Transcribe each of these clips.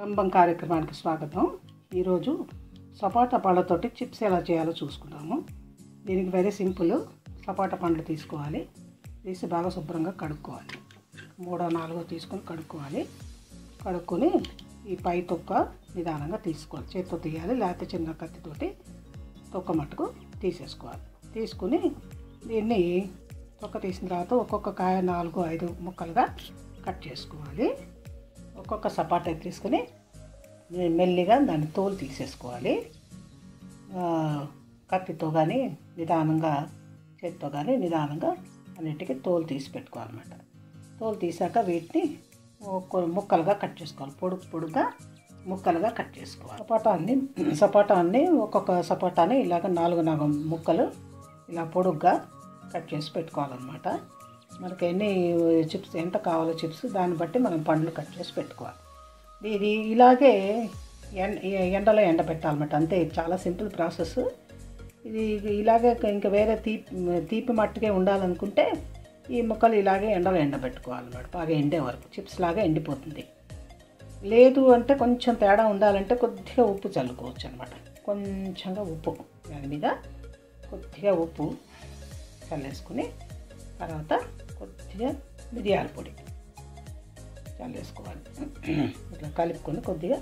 రంభం కార్యక్రమానికి స్వాగతం ఈరోజు సపోటా పళ్ళతోటి చిప్స్ ఎలా చేయాలో చూసుకుందాము దీనికి వెరీ సింపుల్ సపోటా పండ్లు తీసుకోవాలి తీసి బాగా శుభ్రంగా కడుక్కోవాలి మూడో నాలుగో తీసుకొని కడుక్కోవాలి కడుక్కొని ఈ పై తొక్క నిదానంగా తీసుకోవాలి చేతితో తీయాలి లేకపోతే చిన్న కత్తితోటి తొక్క మట్టుకు తీసేసుకోవాలి తీసుకుని దీన్ని తొక్క తీసిన తర్వాత ఒక్కొక్క కాయ నాలుగు ఐదు ముక్కలుగా కట్ చేసుకోవాలి ఒక్కొక్క సపాటా తీసుకుని మెల్లిగా దాన్ని తోలు తీసేసుకోవాలి ఆ, కత్తితో కానీ నిదానంగా చేతితో కానీ నిదానంగా అన్నిటికీ తోలు తీసి పెట్టుకోవాలన్నమాట తోలు తీసాక వీటిని ఒక్క ముక్కలుగా కట్ చేసుకోవాలి పొడుగు పొడుగా ముక్కలుగా కట్ చేసుకోవాలి సపోటాన్ని సపోటాన్ని ఒక్కొక్క సపోటాని ఇలాగ నాలుగు నాలుగు ముక్కలు ఇలా పొడుగ్గా కట్ చేసి పెట్టుకోవాలన్నమాట మనకి ఎన్ని చిప్స్ ఎంత కావాలో చిప్స్ దాన్ని బట్టి మనం పండ్లు కట్ చేసి పెట్టుకోవాలి ఇది ఇలాగే ఎండ ఎండలో ఎండబెట్టాలన్నమాట అంతే ఇది చాలా సింపుల్ ప్రాసెస్ ఇది ఇలాగే ఇంకా వేరే తీపి తీపి మట్టుకే ఉండాలనుకుంటే ఈ ముక్కలు ఇలాగే ఎండలో ఎండబెట్టుకోవాలన్నమాట బాగా ఎండే వరకు చిప్స్ లాగా ఎండిపోతుంది లేదు అంటే కొంచెం తేడా ఉండాలంటే కొద్దిగా ఉప్పు చల్లుకోవచ్చు అనమాట కొంచెంగా ఉప్పు దాని మీద కొద్దిగా ఉప్పు చల్లేసుకుని తర్వాత కొద్దిగా మిరియాల పొడి చల్లేసుకోవాలి ఇట్లా కలుపుకొని కొద్దిగా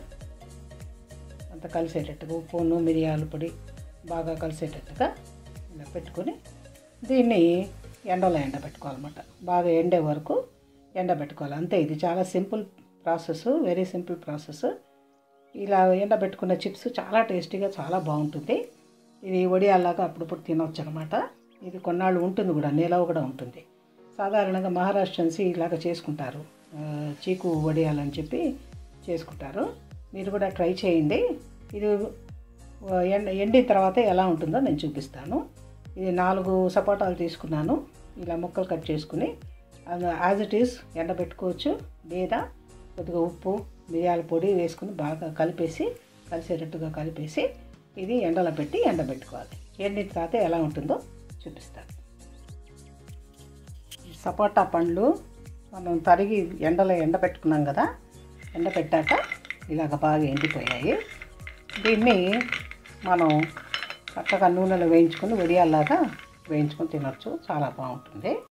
అంత కలిసేటట్టుగా ఉప్పును మిరియాల పొడి బాగా కలిసేటట్టుగా ఇలా పెట్టుకొని దీన్ని ఎండలో ఎండబెట్టుకోవాలన్నమాట బాగా ఎండే వరకు ఎండబెట్టుకోవాలి అంతే ఇది చాలా simple process very simple process ఇలా ఎండబెట్టుకున్న చిప్స్ చాలా టేస్టీగా చాలా బాగుంటుంది ఇది వడియాల్లాగా అప్పుడప్పుడు తినవచ్చు అనమాట ఇది కొన్నాళ్ళు ఉంటుంది కూడా నిలవ కూడా ఉంటుంది సాధారణంగా మహారాష్ట్రన్స్ ఇలాగ చేసుకుంటారు ఆ, చీకు వడియాలని చెప్పి చేసుకుంటారు మీరు కూడా ట్రై చేయండి ఇది ఆ, ఎండ ఎండిన తర్వాత ఎలా ఉంటుందో నేను చూపిస్తాను ఇది నాలుగు సపోటాలు తీసుకున్నాను ఇలా ముక్కలు కట్ చేసుకుని యాజ్ ఇట్ ఈస్ ఎండబెట్టుకోవచ్చు లేదా కొద్దిగా ఉప్పు మిరియాల పొడి వేసుకుని బాగా కలిపేసి కలిసేటట్టుగా కలిపేసి ఇది ఎండలో పెట్టి ఎండబెట్టుకోవాలి ఎండిన తర్వాత ఎలా ఉంటుందో చూపిస్తాను ఈ సపోటా పండ్లు మనం తరిగి ఎండలో ఎండబెట్టుకున్నాం కదా ఎండబెట్టాక ఇలాగ బాగా ఎండిపోయాయి దీన్ని మనం చక్కగా నూనెలో వేయించుకొని వడియాల్లాగా వేయించుకొని తినొచ్చు చాలా బాగుంటుంది